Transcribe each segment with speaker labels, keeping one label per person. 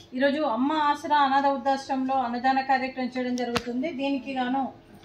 Speaker 1: ఈరోజు అమ్మ ఆసరా అనాథ వృద్ధాశ్రమంలో అన్నదాన కార్యక్రమం చేయడం జరుగుతుంది దీనికి గాను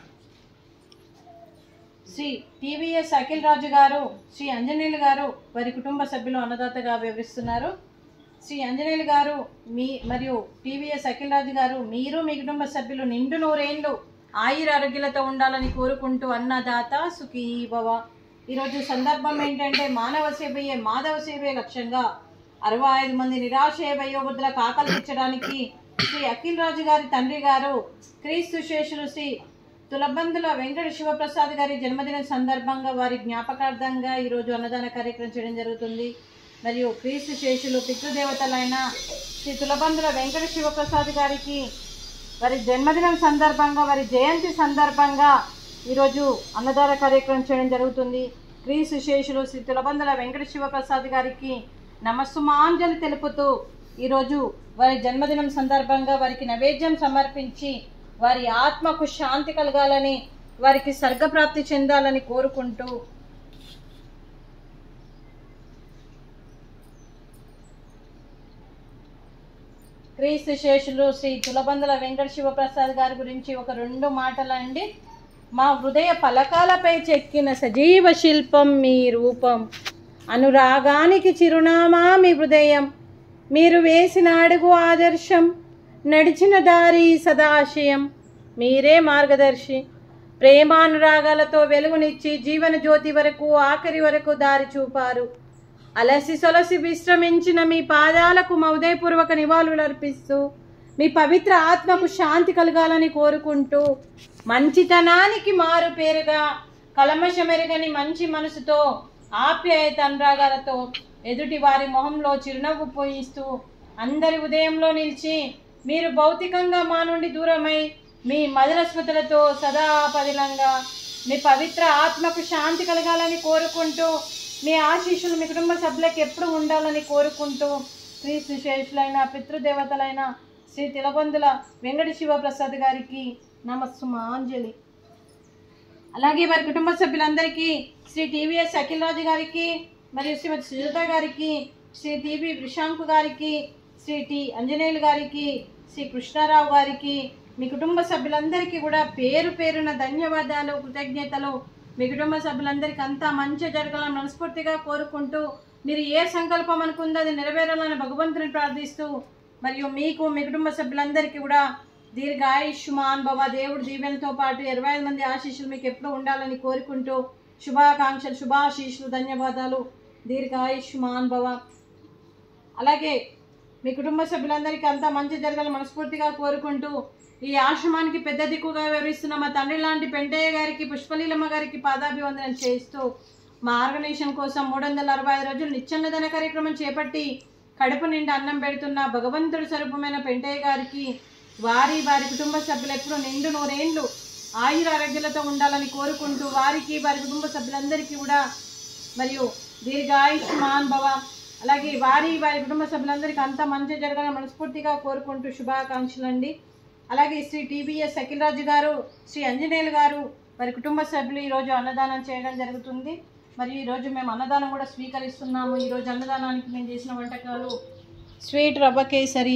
Speaker 1: శ్రీ టీవీఎస్ అఖిల్ రాజు గారు శ్రీ అంజనేయులు గారు వారి కుటుంబ సభ్యులు అన్నదాతగా వివరిస్తున్నారు శ్రీ అంజనేయులు గారు మీ మరియు టీవీఎస్ అఖిల్ రాజు గారు మీరు మీ కుటుంబ సభ్యులు నిండు నూరేండ్లు ఆయుర ఆరోగ్యాలతో ఉండాలని కోరుకుంటూ అన్నదాత సుఖీ భవ ఈరోజు సందర్భం ఏంటంటే మానవ సేవయే మాధవ సేవే లక్ష్యంగా అరవై ఐదు మంది నిరాశయ వయోవృద్ధులకు ఆకలి తీర్చడానికి శ్రీ అఖిల్ రాజు గారి తండ్రి గారు క్రీస్తు శేషులు శ్రీ తులబందుల వెంకట శివప్రసాద్ గారి జన్మదినం సందర్భంగా వారి జ్ఞాపకార్థంగా ఈరోజు అన్నదాన కార్యక్రమం చేయడం జరుగుతుంది మరియు క్రీస్తు శేషులు పితృదేవతలైన శ్రీ తులబందుల వెంకట శివప్రసాద్ గారికి వారి జన్మదినం సందర్భంగా వారి జయంతి సందర్భంగా ఈరోజు అన్నదాన కార్యక్రమం చేయడం జరుగుతుంది క్రీస్తు శేషులు శ్రీ తులబందుల వెంకట శివప్రసాద్ గారికి నమస్సుమాంజలి తెలుపుతూ ఈరోజు వారి జన్మదినం సందర్భంగా వారికి నైవేద్యం సమర్పించి వారి ఆత్మకు శాంతి కలగాలని వారికి స్వర్గప్రాప్తి చెందాలని కోరుకుంటూ క్రీస్తు శేషులు శ్రీ తులబందుల వెంకట శివప్రసాద్ గారి గురించి ఒక రెండు మాటలండి మా హృదయ పలకాలపై చెక్కిన సజీవ శిల్పం మీ రూపం అనురాగానికి చిరునామా మీ హృదయం మీరు వేసిన అడుగు ఆదర్శం నడిచిన దారి సదాశయం మీరే మార్గదర్శి ప్రేమానురాగాలతో వెలుగునిచ్చి జీవన జ్యోతి వరకు ఆఖరి వరకు దారి చూపారు అలసి సొలసి విశ్రమించిన మీ పాదాలకు మా ఉదయపూర్వక నివాళులు అర్పిస్తూ మీ పవిత్ర ఆత్మకు శాంతి కలగాలని కోరుకుంటూ మంచితనానికి మారు పేరుగా కలమషమెరగని మంచి మనసుతో ఆప్యాయత అనురాగాలతో ఎదుటి వారి మొహంలో చిరునవ్వు పోయిస్తూ అందరి ఉదయంలో నిలిచి మీరు భౌతికంగా మా నుండి దూరమై మీ మధుర స్మృతులతో సదా పదిలంగా మీ పవిత్ర ఆత్మకు శాంతి కలగాలని కోరుకుంటూ మీ ఆశీస్సులు మీ కుటుంబ సభ్యులకు ఎప్పుడు ఉండాలని కోరుకుంటూ శ్రీ సుశేషులైన పితృదేవతలైన శ్రీ తిలబందుల వెంకట శివప్రసాద్ గారికి నమస్సుమాంజలి అలాగే వారి కుటుంబ సభ్యులందరికీ శ్రీ టీవీఎస్ అఖిల్ రాజు గారికి మరియు శ్రీమతి సుజాత గారికి శ్రీ టీవీ విశాంకు గారికి శ్రీ టి అంజనేయులు గారికి శ్రీ కృష్ణారావు గారికి మీ కుటుంబ సభ్యులందరికీ కూడా పేరు పేరున ధన్యవాదాలు కృతజ్ఞతలు మీ కుటుంబ సభ్యులందరికీ అంతా మంచి జరగాలని మనస్ఫూర్తిగా కోరుకుంటూ మీరు ఏ సంకల్పం అనుకుందో అది నెరవేరాలని భగవంతుని ప్రార్థిస్తూ మరియు మీకు మీ కుటుంబ సభ్యులందరికీ కూడా దీర్ఘాయుష్మాన్ భవ దేవుడి దీవెనతో పాటు ఇరవై ఐదు మంది ఆశీస్సులు మీకు ఎప్పుడూ ఉండాలని కోరుకుంటూ శుభాకాంక్షలు శుభాశీస్సులు ధన్యవాదాలు దీర్ఘాయుష్మాన్ భవ అలాగే మీ కుటుంబ సభ్యులందరికీ అంతా మంచి జరగాలని మనస్ఫూర్తిగా కోరుకుంటూ ఈ ఆశ్రమానికి పెద్ద దిక్కుగా వివరిస్తున్న మా తండ్రి లాంటి పెంటయ్య గారికి పుష్పలీలమ్మ గారికి పాదాభివందనం చేస్తూ మా ఆర్గనైజేషన్ కోసం మూడు వందల అరవై ఐదు రోజులు నిత్యన్నదన కార్యక్రమం చేపట్టి కడుపు నిండా అన్నం పెడుతున్న భగవంతుడి స్వరూపమైన పెంటయ్య గారికి వారి వారి కుటుంబ సభ్యులు ఎప్పుడూ నిండు నూరేండ్లు ఆయుర ఆరోగ్యాలతో ఉండాలని కోరుకుంటూ వారికి వారి కుటుంబ సభ్యులందరికీ కూడా మరియు దీర్ఘాయుష్మాన్ భవ అలాగే వారి వారి కుటుంబ సభ్యులందరికీ అంతా మంచి జరగాలని మనస్ఫూర్తిగా కోరుకుంటూ శుభాకాంక్షలు అండి అలాగే శ్రీ టీబీఎస్ అఖిల్ రాజు గారు శ్రీ అంజనేయులు గారు వారి కుటుంబ సభ్యులు ఈరోజు అన్నదానం చేయడం జరుగుతుంది మరియు ఈరోజు మేము అన్నదానం కూడా స్వీకరిస్తున్నాము ఈరోజు అన్నదానానికి మేము చేసిన వంటకాలు స్వీట్ రవ్వ కేసరి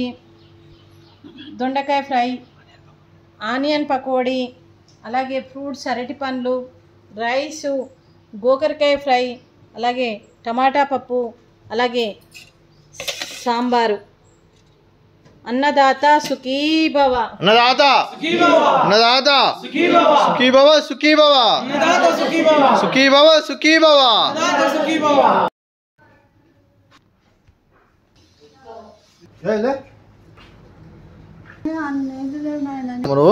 Speaker 1: దొండకాయ ఫ్రై ఆనియన్ పకోడీ అలాగే ఫ్రూట్స్ అరటి పండ్లు రైసు గోకరకాయ ఫ్రై అలాగే టమాటా పప్పు అలాగే సాంబారు అన్నదాత సుఖీభవ
Speaker 2: అన్నదాత అన్నదాత సుఖీ భవ సుఖీ భవ సుఖీ భవ సుఖీ భవ నువ్వు